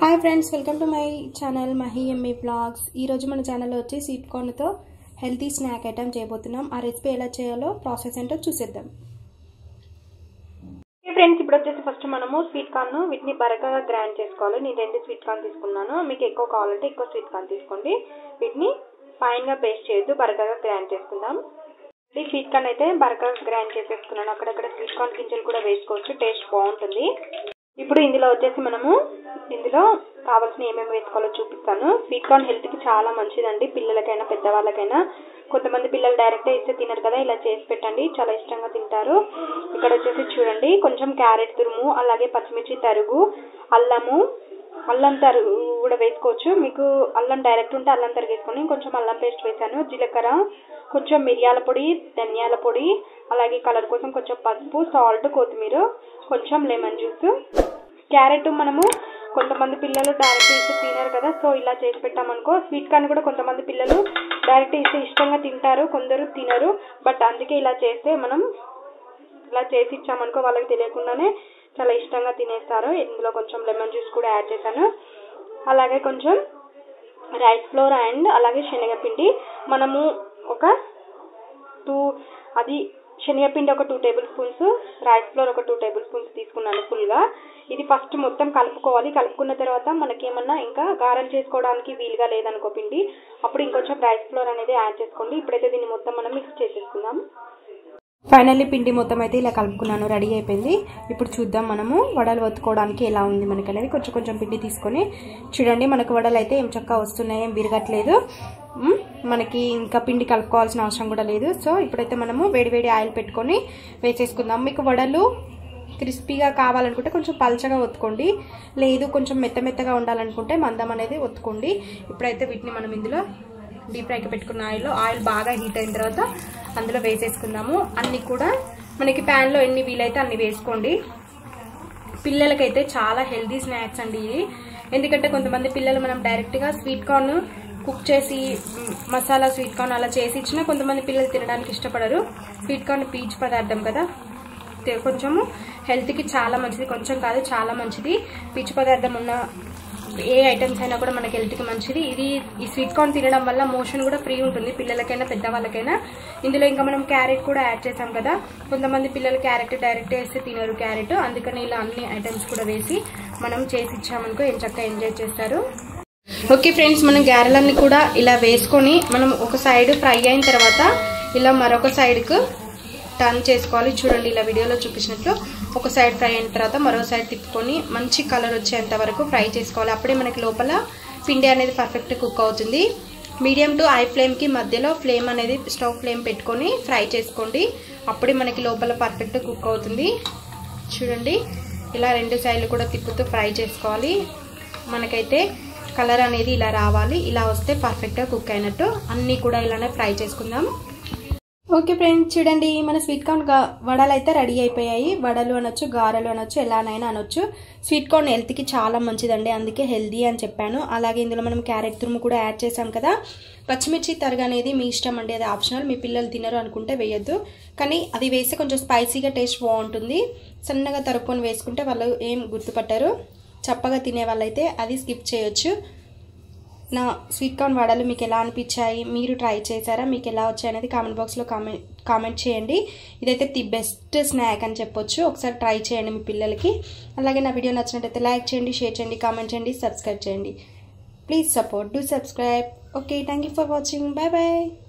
hi friends welcome to my channel Mahi ఎమ్మి blogs ఈరోజు మన ఛానల్లో వచ్చి స్వీట్ కార్న్తో హెల్తీ స్నాక్ ఐటమ్ చేయబోతున్నాం ఆ రెసిపీ ఎలా చేయాలో ప్రాసెస్ ఏంటో చూసేద్దాం ఫ్రెండ్స్ ఇప్పుడు వచ్చేసి ఫస్ట్ మనము స్వీట్ కార్న్ వీటిని బరకగా గ్రైండ్ చేసుకోవాలి నేను రెండు స్వీట్ కార్న్ తీసుకున్నాను మీకు ఎక్కువ కావాలంటే ఎక్కువ స్వీట్ కార్న్ తీసుకోండి వీటిని ఫైన్గా పేస్ట్ చేయొద్దు బరకగా గ్రైండ్ చేసుకుందాం ఈ స్వీట్ కార్న్ అయితే బరకగా గ్రైండ్ చేసేసుకున్నాను అక్కడక్కడ స్వీట్ కార్న్ గింజలు కూడా వేసుకోవచ్చు టేస్ట్ బాగుంటుంది ఇప్పుడు ఇందులో వచ్చేసి మనము ఇందులో కావాల్సిన ఏమేమి వేసుకోవాలో చూపిస్తాను స్వీట్ కార్న్ హెల్త్కి చాలా మంచిదండి పిల్లలకైనా పెద్దవాళ్ళకైనా కొంతమంది పిల్లలు డైరెక్ట్గా ఇస్తే తినరు కదా ఇలా చేసి పెట్టండి చాలా ఇష్టంగా తింటారు ఇక్కడ వచ్చేసి చూడండి కొంచెం క్యారెట్ తురుము అలాగే పచ్చిమిర్చి తరుగు అల్లము అల్లం తరుగు కూడా వేసుకోవచ్చు మీకు అల్లం డైరెక్ట్ ఉంటే అల్లం తరుగు వేసుకొని కొంచెం అల్లం పేస్ట్ వేసాను జీలకర్ర కొంచెం మిరియాల పొడి ధనియాల పొడి అలాగే కలర్ కోసం కొంచెం పసుపు సాల్ట్ కొత్తిమీర కొంచెం లెమన్ జ్యూస్ క్యారెట్ మనము కొంతమంది పిల్లలు డైరెక్ట్ ఇస్తే తినరు కదా సో ఇలా చేసి పెట్టామనుకో స్వీట్ కార్న్ కూడా కొంతమంది పిల్లలు డైరెక్ట్ ఇస్తే ఇష్టంగా తింటారు కొందరు తినరు బట్ అందుకే ఇలా చేస్తే మనం ఇలా చేసి ఇచ్చామనుకో వాళ్ళకి తెలియకుండానే చాలా ఇష్టంగా తినేస్తారు ఇందులో కొంచెం లెమన్ జ్యూస్ కూడా యాడ్ చేశాను అలాగే కొంచెం రైస్ ఫ్లోర్ అండ్ అలాగే శనగపిండి మనము ఒక టూ అది శనగపిండి ఒక two tablespoons rice flour ఒక టూ టేబుల్ స్పూన్స్ తీసుకున్నాను ఫుల్గా ఇది ఫస్ట్ మొత్తం కలుపుకోవాలి కలుపుకున్న తర్వాత మనకేమన్నా ఇంకా గారెలు చేసుకోవడానికి వీలుగా లేదనుకో పిండి అప్పుడు ఇంకొంచెం రైస్ ఫ్లోర్ అనేది యాడ్ చేసుకోండి ఇప్పుడైతే దీన్ని మొత్తం మనం మిక్స్ చేసేసుకుందాం ఫైనల్లీ పిండి మొత్తం అయితే ఇలా కలుపుకున్నాను రెడీ అయిపోయింది ఇప్పుడు చూద్దాం మనము వడలు ఒత్తుకోవడానికి ఎలా ఉంది మనకి అనేది కొంచెం కొంచెం పిండి తీసుకొని చూడండి మనకు వడలు అయితే ఏం చక్కగా వస్తున్నాయి ఏం విరగట్లేదు మనకి ఇంకా పిండి కలుపుకోవాల్సిన అవసరం కూడా లేదు సో ఇప్పుడైతే మనము వేడివేడి ఆయిల్ పెట్టుకొని వేసేసుకుందాం మీకు వడలు క్రిస్పీగా కావాలనుకుంటే కొంచెం పల్చగా ఒత్తుకోండి లేదు కొంచెం మెత్త మెత్తగా ఉండాలనుకుంటే మందం అనేది ఒత్తుకోండి ఇప్పుడైతే వీటిని మనం ఇందులో డీప్ ఫ్రైకి పెట్టుకున్న ఆయిల్లో ఆయిల్ బాగా హీట్ అయిన తర్వాత అందులో వేసేసుకుందాము అన్నీ కూడా మనకి ప్యాన్లో ఎన్ని వీలైతే అన్ని వేసుకోండి పిల్లలకైతే చాలా హెల్దీ స్నాక్స్ అండి ఇది ఎందుకంటే కొంతమంది పిల్లలు మనం డైరెక్ట్గా స్వీట్ కార్న్ కుక్ చేసి మసాలా స్వీట్ కార్న్ అలా చేసి ఇచ్చినా కొంతమంది పిల్లలు తినడానికి ఇష్టపడరు స్వీట్ కార్న్ పీచ్ పదార్థం కదా కొంచెము హెల్త్కి చాలా మంచిది కొంచెం కాదు చాలా మంచిది పీచు పదార్థం ఉన్న ఏ ఐటమ్స్ అయినా కూడా మనకి హెల్త్కి మంచిది ఇది ఈ స్వీట్ కార్న్ తినడం వల్ల మోషన్ కూడా ఫ్రీ ఉంటుంది పిల్లలకైనా పెద్దవాళ్ళకైనా ఇందులో ఇంకా మనం క్యారెట్ కూడా యాడ్ చేసాం కదా కొంతమంది పిల్లలు క్యారెట్ డైరెక్ట్ వేస్తే తినరు క్యారెట్ అందుకని ఇలా అన్ని ఐటమ్స్ కూడా వేసి మనం చేసి ఇచ్చామనుకో ఏం చక్కగా ఎంజాయ్ చేస్తారు ఓకే ఫ్రెండ్స్ మనం గారెలన్నీ కూడా ఇలా వేసుకొని మనం ఒక సైడ్ ఫ్రై అయిన తర్వాత ఇలా మరొక సైడ్కు టర్న్ చేసుకోవాలి చూడండి ఇలా వీడియోలో చూపించినట్లు ఒక సైడ్ ఫ్రై అయిన తర్వాత మరో సైడ్ తిప్పుకొని మంచి కలర్ వచ్చేంత వరకు ఫ్రై చేసుకోవాలి అప్పుడే మనకి లోపల పిండి అనేది పర్ఫెక్ట్ కుక్ అవుతుంది మీడియం టు హై ఫ్లేమ్కి మధ్యలో ఫ్లేమ్ అనేది స్టవ్ ఫ్లేమ్ పెట్టుకొని ఫ్రై చేసుకోండి అప్పుడే మనకి లోపల పర్ఫెక్ట్ కుక్ అవుతుంది చూడండి ఇలా రెండు సైడ్లు కూడా తిప్పుతూ ఫ్రై చేసుకోవాలి మనకైతే కలర్ అనేది ఇలా రావాలి ఇలా వస్తే పర్ఫెక్ట్గా కుక్ అయినట్టు అన్నీ కూడా ఇలానే ఫ్రై చేసుకుందాం ఓకే ఫ్రెండ్స్ చూడండి మన స్వీట్ కార్న్ వడలు అయితే రెడీ అయిపోయాయి వడలు అనొచ్చు గారెలు అనొచ్చు ఎలానైనా అనొచ్చు స్వీట్ కార్న్ హెల్త్కి చాలా మంచిదండి అందుకే హెల్దీ అని చెప్పాను అలాగే ఇందులో మనం క్యారెట్ తురుము కూడా యాడ్ చేసాం కదా పచ్చిమిర్చి తరుగు అనేది మీ ఇష్టం అండి అది ఆప్షనల్ మీ పిల్లలు తినరు అనుకుంటే వేయొద్దు కానీ అది వేస్తే కొంచెం స్పైసీగా టేస్ట్ బాగుంటుంది సన్నగా తరుక్కొని వేసుకుంటే వాళ్ళు ఏం గుర్తుపట్టరు చప్పగా తినే వాళ్ళైతే అది స్కిప్ చేయొచ్చు నా స్వీట్ కార్న్ వడలు మీకు ఎలా అనిపించాయి మీరు ట్రై చేశారా మీకు ఎలా వచ్చాయి అనేది కామెంట్ బాక్స్లో కామెంట్ కామెంట్ చేయండి ఇదైతే ది బెస్ట్ స్నాక్ అని చెప్పొచ్చు ఒకసారి ట్రై చేయండి మీ పిల్లలకి అలాగే నా వీడియో నచ్చినట్టయితే లైక్ చేయండి షేర్ చేయండి కామెంట్ చేయండి సబ్స్క్రైబ్ చేయండి please support do subscribe okay thank for watching bye bye